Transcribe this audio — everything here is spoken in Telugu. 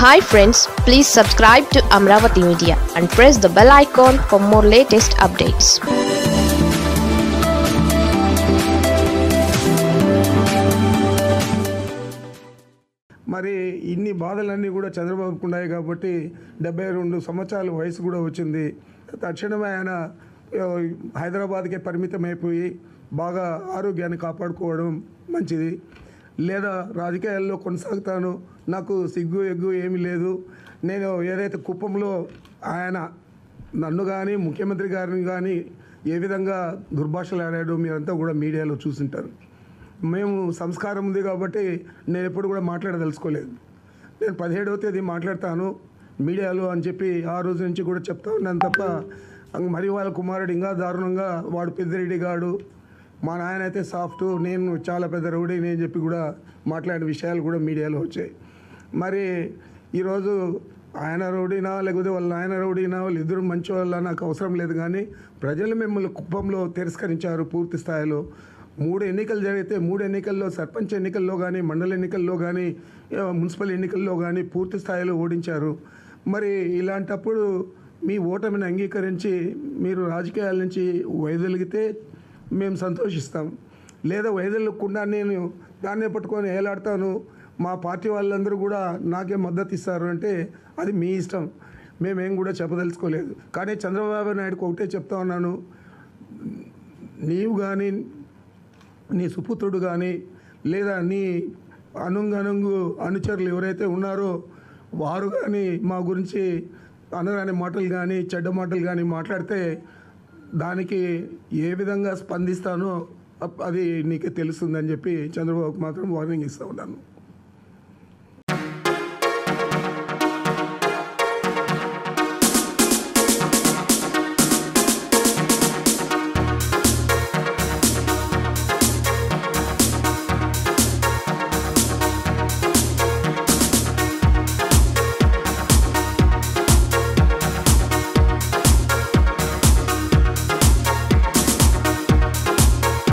hi friends please subscribe to Amaravati media and press the bell icon for more latest updates మరి ఇన్ని బాధలన్నీ కూడా చంద్రబాబుకు ఉన్నాయి కాబట్టి డెబ్బై రెండు సంవత్సరాల వయసు కూడా వచ్చింది తక్షణమే ఆయన ఆ, హైదరాబాద్కే పరిమితం అయిపోయి బాగా ఆరోగ్యాన్ని కాపాడుకోవడం మంచిది లేదా రాజకీయాల్లో కొనసాగుతాను నాకు సిగ్గు ఎగ్గు ఏమీ లేదు నేను ఏదైతే కుప్పంలో ఆయన నన్ను కానీ ముఖ్యమంత్రి గారిని కానీ ఏ విధంగా దుర్భాషలు ఆడాడో మీరంతా కూడా మీడియాలో చూసింటారు మేము సంస్కారం ఉంది కాబట్టి నేను ఎప్పుడు కూడా మాట్లాడదలుచుకోలేదు నేను పదిహేడవ తేదీ మాట్లాడతాను మీడియాలో అని చెప్పి ఆ రోజు నుంచి కూడా చెప్తా ఉన్నాను తప్ప అంగ- మరి వాళ్ళ కుమారుడు ఇంకా దారుణంగా వాడు పెద్దిరెడ్డి గాడు మా నాయన అయితే సాఫ్ట్ నేను చాలా పెద్ద రౌడీని అని చెప్పి కూడా మాట్లాడిన విషయాలు కూడా మీడియాలో వచ్చాయి మరి ఈరోజు ఆయన రౌడీనా లేకపోతే వాళ్ళ నాయన రౌడీనా వాళ్ళు ఇద్దరు మంచి వాళ్ళ నాకు అవసరం లేదు కానీ ప్రజలు మిమ్మల్ని కుప్పంలో తిరస్కరించారు పూర్తి స్థాయిలో మూడు ఎన్నికలు జరిగితే మూడు ఎన్నికల్లో సర్పంచ్ ఎన్నికల్లో కానీ మండల ఎన్నికల్లో కానీ ఆ, మున్సిపల్ ఎన్నికల్లో కానీ పూర్తి స్థాయిలో ఓడించారు మరి ఇలాంటప్పుడు మీ ఓటమిని అంగీకరించి మీరు రాజకీయాల నుంచి వైదొలిగితే మేము సంతోషిస్తాం లేదా వైదొలగకుండా నేను దాన్నే పట్టుకొని ఏలాడతాను మా పార్టీ వాళ్ళందరూ కూడా నాకే మద్దతు ఇస్తారు అంటే అది మీ ఇష్టం మేమేం కూడా చెప్పదలుచుకోలేదు కానీ చంద్రబాబు నాయుడుకి ఒకటే చెప్తా ఉన్నాను నీవు కానీ నీ సుపుత్రుడు కానీ లేదా నీ అనుంగనుంగు అనుచరులు ఎవరైతే ఉన్నారో వారు కానీ మా గురించి అనరాని మాటలు కానీ చెడ్డ మాటలు కానీ మాట్లాడితే దానికి ఏ విధంగా స్పందిస్తానో అప్- అది నీకే తెలుస్తుందని చెప్పి చంద్రబాబుకి మాత్రం వార్నింగ్ ఇస్తూ ఉన్నాను